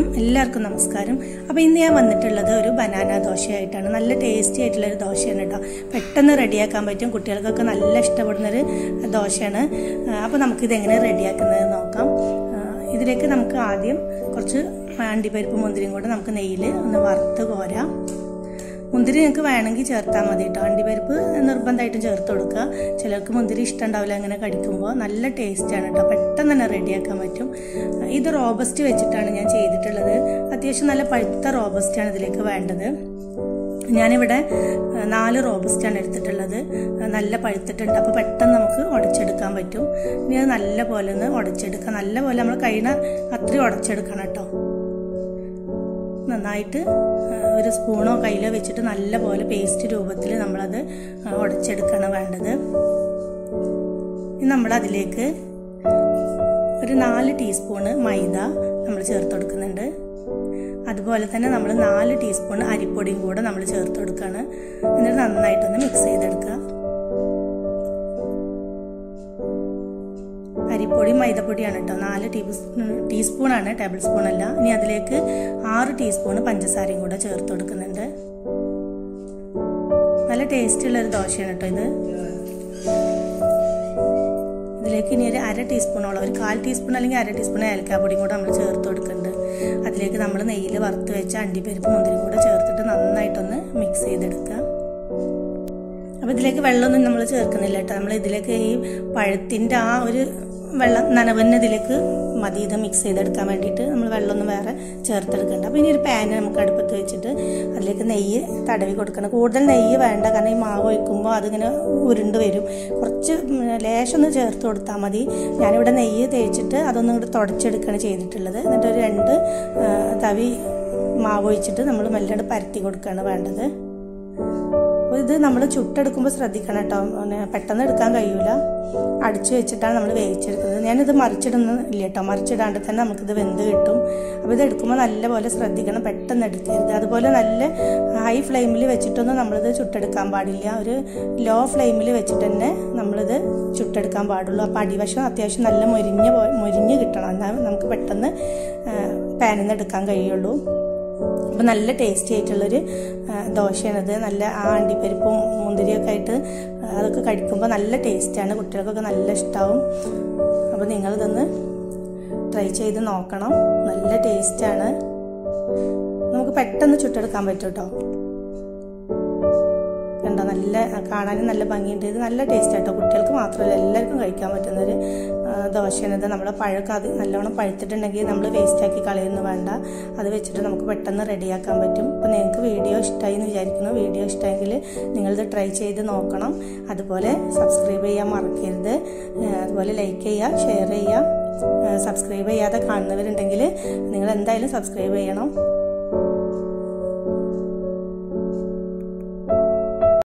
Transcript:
എല്ലാവർക്കും നമസ്കാരം അപ്പോൾ ഇന്ന് ഞാൻ വന്നിട്ടുള്ളത് ഒരു ബനാന ദോശയായിട്ടാണ് നല്ല ടേസ്റ്റി ആയിട്ടുള്ള ഒരു ദോശയാണ് കേട്ടോ പെട്ടെന്ന് റെഡിയാക്കാൻ പറ്റും കുട്ടികൾക്കൊക്കെ നല്ല ഇഷ്ടപ്പെടുന്നൊരു ദോശയാണ് അപ്പോൾ നമുക്കിത് എങ്ങനെ റെഡിയാക്കുന്നത് നോക്കാം ആ, ഇതിലേക്ക് നമുക്ക് ആദ്യം കുറച്ച് അണ്ടിപ്പരിപ്പ് മുന്തിരിയും കൂടെ നമുക്ക് നെയ്യിൽ ഒന്ന് വറുത്ത് കോരാം മുന്തിരി നിങ്ങൾക്ക് വേണമെങ്കിൽ ചേർത്താൽ മതി കേട്ടോ അണ്ടിപ്പരിപ്പ് നിർബന്ധമായിട്ടും ചേർത്ത് കൊടുക്കുക ചിലർക്ക് മുന്തിരി ഇഷ്ടമുണ്ടാവില്ല അങ്ങനെ കടിക്കുമ്പോൾ നല്ല ടേസ്റ്റാണ് കേട്ടോ പെട്ടെന്ന് തന്നെ റെഡിയാക്കാൻ പറ്റും ഇത് റോബസ്റ്റ് വെച്ചിട്ടാണ് ഞാൻ ചെയ്തിട്ടുള്ളത് അത്യാവശ്യം നല്ല പഴുത്ത റോബസ്റ്റാണ് ഇതിലേക്ക് വേണ്ടത് ഞാനിവിടെ ആ, നാല് റോബസ്റ്റാണ് എടുത്തിട്ടുള്ളത് ആ, നല്ല പഴുത്തിട്ടുണ്ട് അപ്പോൾ പെട്ടെന്ന് നമുക്ക് ഉടച്ചെടുക്കാൻ പറ്റും ഇനി അത് നല്ല പോലെ ഒന്ന് ഉടച്ചെടുക്കാം നല്ല പോലെ നമ്മൾ കഴിയുന്ന അത്രയും ഉടച്ചെടുക്കണം കേട്ടോ നന്നായിട്ട് ആ, ഒരു സ്പൂണോ കയ്യിലോ വെച്ചിട്ട് നല്ല പോലെ പേസ്റ്റ് രൂപത്തിൽ നമ്മളത് ആ, ഉടച്ചെടുക്കണം വേണ്ടത് ഇനി നമ്മളതിലേക്ക് ഒരു നാല് ടീസ്പൂണ് മൈദ നമ്മൾ ചേർത്ത് കൊടുക്കുന്നുണ്ട് അതുപോലെ തന്നെ നമ്മൾ നാല് ടീസ്പൂൺ അരിപ്പൊടിയും കൂടെ നമ്മൾ ചേർത്ത് കൊടുക്കുകയാണ് എന്നിട്ട് നന്നായിട്ടൊന്ന് മിക്സ് ചെയ്തെടുക്കുക അരിപ്പൊടി മൈദപ്പൊടിയാണ് കേട്ടോ നാല് ടീസ്പൂൺ ടീസ്പൂണാണ് ടേബിൾ സ്പൂൺ അല്ല ഇനി അതിലേക്ക് ആറ് ടീസ്പൂൺ പഞ്ചസാരയും കൂടെ ചേർത്ത് കൊടുക്കുന്നുണ്ട് നല്ല ടേസ്റ്റുള്ള ഒരു ദോശയാണ് കേട്ടോ ഇത് ഇതിലേക്ക് ഇനി ഒരു അര ടീസ്പൂണോളം ഒരു കാൽ ടീസ്പൂൺ അല്ലെങ്കിൽ അര ടീസ്പൂൺ ഏലക്കാപ്പൊടിയും കൂടെ നമ്മൾ ചേർത്ത് കൊടുക്കുന്നുണ്ട് അതിലേക്ക് നമ്മൾ നെയ്യിൽ വറുത്ത് വെച്ച അണ്ടിപ്പരിപ്പ് മുന്തിരിയും കൂടെ ചേർത്തിട്ട് നന്നായിട്ടൊന്ന് മിക്സ് ചെയ്തെടുക്കുക അപ്പോൾ ഇതിലേക്ക് വെള്ളമൊന്നും നമ്മൾ ചേർക്കുന്നില്ല കേട്ടോ നമ്മൾ ഇതിലേക്ക് ഈ പഴത്തിൻ്റെ ആ ഒരു വെള്ളം നനവന്നെ ഇതിലേക്ക് മതി ഇത് മിക്സ് ചെയ്തെടുക്കാൻ വേണ്ടിയിട്ട് നമ്മൾ വെള്ളമൊന്നും വേറെ ചേർത്തെടുക്കണ്ട അപ്പോൾ ഇനി ഒരു പാന് നമുക്ക് അടുപ്പത്ത് വെച്ചിട്ട് അതിലേക്ക് നെയ്യ് തടവി കൊടുക്കണം കൂടുതൽ നെയ്യ് വേണ്ട കാരണം ഈ മാവ് ഒഴിക്കുമ്പോൾ അതിങ്ങനെ ഉരുണ്ട് വരും കുറച്ച് ലേശം ഒന്ന് ചേർത്ത് കൊടുത്താൽ മതി ഞാനിവിടെ നെയ്യ് തേച്ചിട്ട് അതൊന്നും കൂടെ തുടച്ചെടുക്കുകയാണ് ചെയ്തിട്ടുള്ളത് എന്നിട്ട് ഒരു രണ്ട് ആ, തവി മാവ് ഒഴിച്ചിട്ട് നമ്മൾ മെല്ലട് പരത്തി കൊടുക്കുകയാണ് വേണ്ടത് അപ്പോൾ ഇത് നമ്മൾ ചുട്ടെടുക്കുമ്പോൾ ശ്രദ്ധിക്കണം കേട്ടോ പിന്നെ പെട്ടെന്ന് എടുക്കാൻ കഴിയൂല അടിച്ചു വെച്ചിട്ടാണ് നമ്മൾ വേവിച്ചെടുക്കുന്നത് ഞാനിത് മറിച്ചിടുന്നില്ല കേട്ടോ മറിച്ചിടാണ്ട് തന്നെ നമുക്കിത് വെന്ത് കിട്ടും അപ്പോൾ ഇത് എടുക്കുമ്പോൾ നല്ലപോലെ ശ്രദ്ധിക്കണം പെട്ടെന്ന് എടുക്കരുത് അതുപോലെ നല്ല ഹൈ ഫ്ലെയിമിൽ വെച്ചിട്ടൊന്നും നമ്മളിത് ചുട്ടെടുക്കാൻ പാടില്ല ഒരു ലോ ഫ്ലെയിമിൽ വെച്ചിട്ട് തന്നെ നമ്മളിത് ചുട്ടെടുക്കാൻ പാടുള്ളൂ അപ്പോൾ അടിവശം അത്യാവശ്യം നല്ല മൊരിഞ്ഞ പോ- മൊരിഞ്ഞ് കിട്ടണം എന്നാൽ നമുക്ക് പെട്ടെന്ന് പാനിൽ നിന്ന് എടുക്കാൻ കഴിയുള്ളൂ അപ്പോൾ നല്ല ടേസ്റ്റി ആയിട്ടുള്ളൊരു ആ, ദോശയാണിത് നല്ല ആ അണ്ടിപ്പരിപ്പും മുന്തിരിയൊക്കെ ആയിട്ട് ആ, അതൊക്കെ കഴിക്കുമ്പോൾ നല്ല ടേസ്റ്റാണ് കുട്ടികൾക്കൊക്കെ നല്ല ഇഷ്ടമാവും അപ്പോൾ നിങ്ങളിതൊന്ന് ട്രൈ ചെയ്ത് നോക്കണം നല്ല ടേസ്റ്റാണ് നമുക്ക് പെട്ടെന്ന് ചുട്ടെടുക്കാൻ പറ്റും കേട്ടോ കണ്ടോ നല്ല കാണാനും നല്ല ഭംഗിയുണ്ട് ഇത് നല്ല ടേസ്റ്റ് ആട്ടോ കുട്ടികൾക്ക് മാത്രമല്ല എല്ലാവർക്കും കഴിക്കാൻ പറ്റുന്നൊരു ആ, ദോശയാണ് ഇത് നമ്മുടെ പഴമൊക്കെ അത് നല്ലോണം പഴുത്തിട്ടുണ്ടെങ്കിൽ നമ്മൾ വേസ്റ്റാക്കി കളയുന്നു വേണ്ട അത് വെച്ചിട്ട് നമുക്ക് പെട്ടെന്ന് റെഡിയാക്കാൻ പറ്റും അപ്പോൾ നിങ്ങൾക്ക് വീഡിയോ ഇഷ്ടമായി എന്ന് വിചാരിക്കുന്നു വീഡിയോ ഇഷ്ടമെങ്കിൽ നിങ്ങളിത് ട്രൈ ചെയ്ത് നോക്കണം അതുപോലെ സബ്സ്ക്രൈബ് ചെയ്യാൻ മറക്കരുത് ആ, അതുപോലെ ലൈക്ക് ചെയ്യുക ഷെയർ ചെയ്യുക സബ്സ്ക്രൈബ് ചെയ്യാതെ കാണുന്നവരുണ്ടെങ്കിൽ നിങ്ങൾ എന്തായാലും സബ്സ്ക്രൈബ് ചെയ്യണം